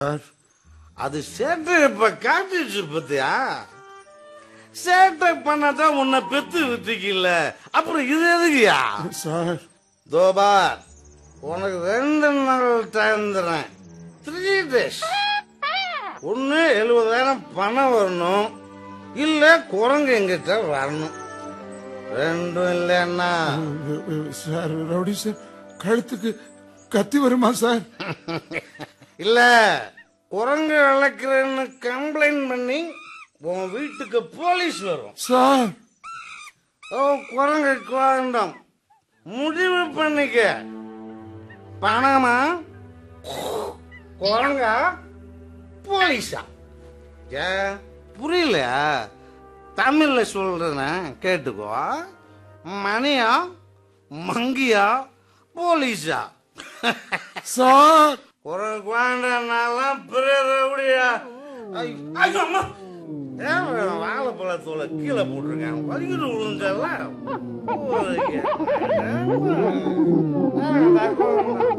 Sir அது சேட்டை இப்ப காட்டிடுச்சு பத்தியா சேட்டை பண்ணாதான் உன்னை பெத்து வித்துக்கல அப்புறம் இது எதுக்குயா சார் தோபார் உனக்கு ரெண்டு நாள் டைம் தரேன் த்ரீ டேஸ் ஒண்ணு எழுபதாயிரம் பணம் வரணும் இல்ல குரங்கு எங்கிட்ட வரணும் ரெண்டும் இல்லைன்னா சார் ரவுடி சார் கழுத்துக்கு கத்தி வருமா சார் இல்ல குரங்கு வளர்க்கிறேன்னு கம்ப்ளைண்ட் பண்ணி உன் வீட்டுக்கு போலீஸ் வரும் சார் ஓ குரங்கு வேண்டாம் முடிவு பண்ணிக்க பணமா குரங்கா போலீஸா ஏ புரியலையா தமிழ்ல சொல்றேன கேட்டுக்கோ மணியா மங்கியா போலீஸா சார் குரங்கு வேண்டாம் பெரிய ரவுடியா ஐயோ, ஐயோ, அம்மா. ஏன் வாழைப்பழத்தோல கீழே போட்டிருக்கேன் வலிக்கிட்டு விழுந்தெல்லாம்